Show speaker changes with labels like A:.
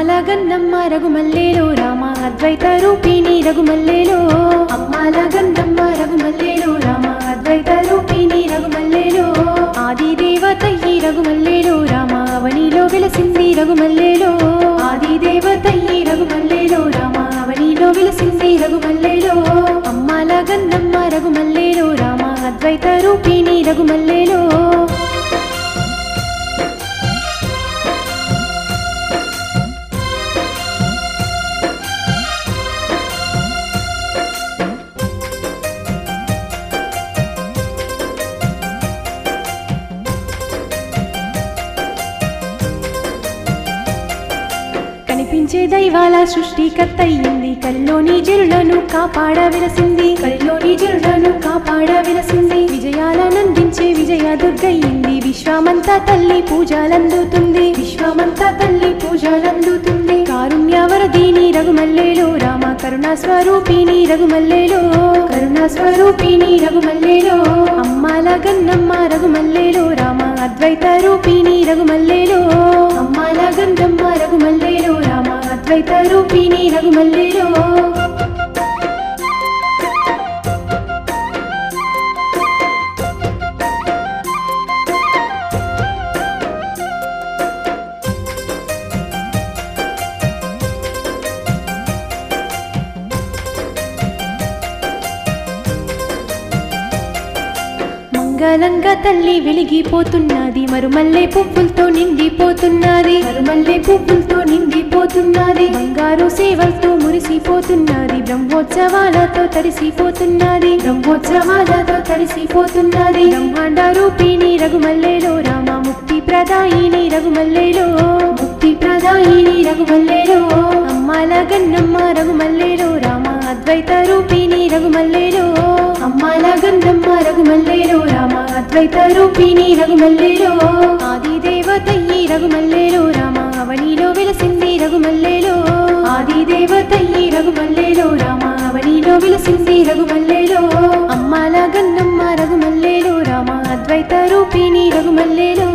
A: అమ్మాల గన్నమ్మ రఘుమల్లేలో రామ అద్వైత రూపిణి రఘుమల్లేలో అమ్మాల గన్నమ్మ రఘుమల్లేలో రామ అద్వైత రూపిణి రఘుమల్లేలో ఆది దేవతయ్యి రఘుమల్లేలో రామ అవనిలో వెలసింది రఘుమల్లేలో ఆది దేవతయ్యి రఘుమల్లేలో రామ అవనిలో వెలసింది రఘుమల్లేలో అమ్మాల గన్నమ్మ రఘుమల్లేలో రామ అద్వైత రూపిణి రఘుమల్లేలో కనిపించే దైవాల సృష్టికర్త అయ్యింది కల్లోని జరులను కాపాడ విలసింది కల్లోని జరులను కాపాడ విలసింది విజయాలనందించే విజయ దుర్గయ్యింది విశ్వమంతా తల్లి పూజలందుతుంది విశ్వమంతా తల్లి పూజలందుతుంది కారుణ్యవరదీని రఘుమల్లేలో రామ కరుణా స్వరూపిణి రఘుమల్లేలో కరుణా స్వరూపిణి రఘుమల్లేలో అమ్మాల గన్నమ్మ రఘుమల్లేలో రామ అద్వైత రూపిణి రఘుమల్లేలో అమ్మాల గన్నమ్మ రఘుమల్లేలో రామ అద్వైత రూపిణి రఘుమల్లేలో మంగళంగా తల్లి వెలిగిపోతున్నది మరుమల్లె పువ్వులతో నిండిపోతున్నది మరుమల్లె పువ్వులతో నిండిపోతున్నది బంగారు సేవలతో మురిసిపోతున్నది బ్రహ్మోత్సవాలతో తడిసిపోతున్నది బ్రహ్మోత్సవాలతో తడిసిపోతున్నది బ్రహ్మాండ రూపిణి రఘుమల్లేలో రామ ముక్తి ప్రదాయిని రఘుమల్లేలో ముక్తి ప్రదాయిని రఘుమల్లేలో అమ్మాల గన్నమ్మ రఘుమల్లేలో రామ అద్వైత రూపిణి రఘుమల్లేలో అమ్మాల గన్నమ్మ రఘుమల్లేలో రామ అద్వైత రూపిణి రఘుమల్లేలో ఆది దేవతయ్యి రఘుమల్లేలో రామ అవనిలో వెలసింది రఘుమల్లేలో ఆది దేవతయ్యి రఘుమల్లేలో రామ అవనిలో వెలసింది రఘుమల్లేలో అమ్మాల గన్నమ్మ రఘుమల్లేలో రామ అద్వైత రూపిణి రఘుమల్లేలో